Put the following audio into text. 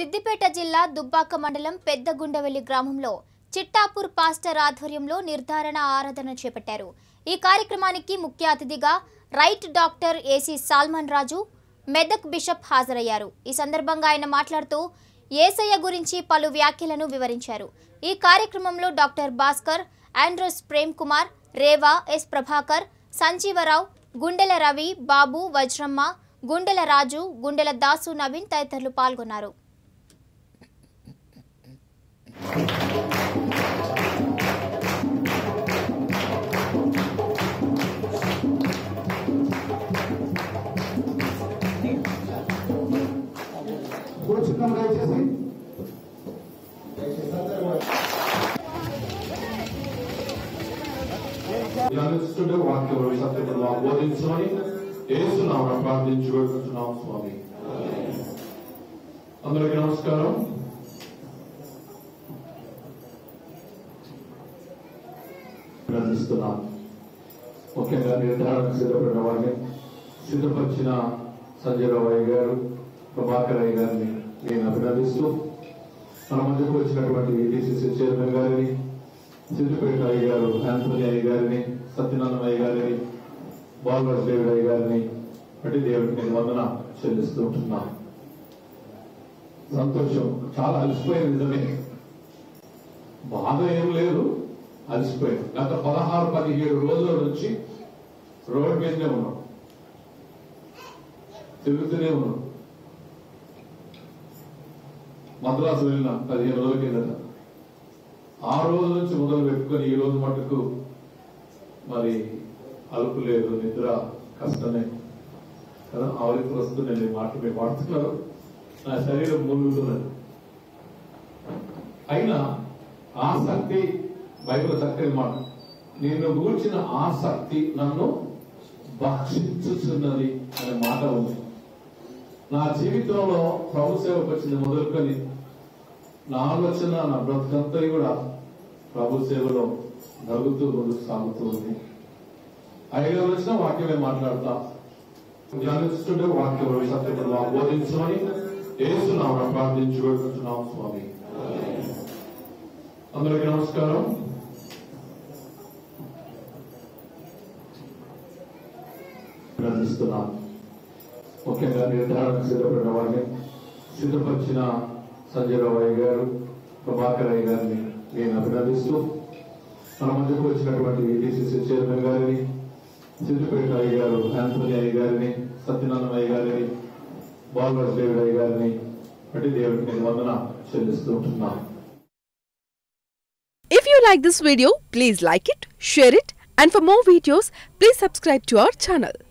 సిద్దిపేట జిల్లా దుబ్బాక మండలం పెద్దగుండవెల్లి గ్రామంలో చిట్టాపూర్ పాస్టర్ ఆధ్వర్యంలో నిర్ధారణ ఆరాధన చేపట్టారు ఈ కార్యక్రమానికి ముఖ్య అతిథిగా right doctor A C Solomon Raju Medak bishop హాజరయ్యారు ఈ సందర్భంగా ఆయన మాట్లాడుతూ ఏసయ్య గురించి పలు వ్యాఖ్యలను వివరించారు ఈ కార్యక్రమంలో doctor Bhaskar Andrews Prem Kumar Reva S Prabhakar Sanjeevarao Gundela Ravi బాబు వజ్రమ్మ గుండెల రాజు గుండెల దాసు నవీన్ తదితరులు పాల్గొన్నారు కూర్చున్నాం దయచేసి ధ్యానిస్తుంటే వాక్యం సత్యములు బోధించమని ఏసునామం ప్రార్థించుకుంటున్నాం స్వామి అందరికీ నమస్కారం ప్రార్థిస్తున్నాం ముఖ్యంగా నిర్ధారణకు సిద్ధపడిన వారిని సిద్ధపరిచిన సంజయ్ రావయ్య గారు ప్రభాకర్ అయ్య గారిని నేను అభినందిస్తూ మన మధ్యకు వచ్చినటువంటి డిసిసి చైర్మన్ గారిని సిద్దిపేట అయ్య గారు ఆంటోనీ అయ్య గారిని సత్యనారాయణ అయ్య గారిని బాలరాజ్ దేవుడు అయ్య గారిని బట్టి దేవుడికి నేను వందన చెల్లిస్తూ ఉంటున్నాను సంతోషం చాలా అలసిపోయింది నిజమే బాధ ఏం లేదు అలసిపోయింది గత పదహారు పదిహేడు రోజుల నుంచి రోడ్ మీదనే ఉన్నాం తిరుగుతూనే ఉన్నాం మద్రాసు వెళ్ళిన పదిహేను రోజుల కిందట ఆ రోజు నుంచి మొదలు పెట్టుకొని ఈ రోజు మటుకు మరి అలుపు లేదు నిద్ర కష్టమే కదా ఆవిరికి వస్తున్నాయి ఈ మాటలు మీరు వాడుతున్నారు నా శరీరం మునుగుతున్నది అయినా ఆసక్తి బైబిల్ చక్కని మాట నేను గూర్చిన ఆసక్తి నన్ను భక్షించుచున్నది అనే మాట ఉంది నా జీవితంలో ప్రభు సేవకు వచ్చింది మొదలుకొని నా ఆలోచన నా బ్రతుకంతా కూడా ప్రభు సేవలో నలుగుతూ ముందుకు సాగుతూ ఉంది ఐదో వచ్చిన వాక్యమే మాట్లాడతా ధ్యానిస్తుంటే వాక్యం సత్యములు బోధించమని ఏసునామం ప్రార్థించుకుంటున్నాం స్వామి అందరికీ నమస్కారం ప్రార్థిస్తున్నాం ముఖ్యంగా నిర్ధారణకు సిద్ధపడిన వారిని సిద్ధపరిచిన సంజయ్ రావయ్య గారు ప్రభాకర్ అయ్య గారిని నేను అభినందిస్తూ మన మధ్యకు వచ్చినటువంటి డిసిసి చైర్మన్ గారిని సిద్దిపేట అయ్య గారు ఆంటోనీ అయ్య గారిని సత్యనారాయణ అయ్య గారిని బాలరాజ్ దేవుడు అయ్య గారిని బట్టి దేవుడికి నేను వందన చెల్లిస్తూ ఉంటున్నాను If you like this video, please like it, share it, and for more videos, please subscribe to our channel.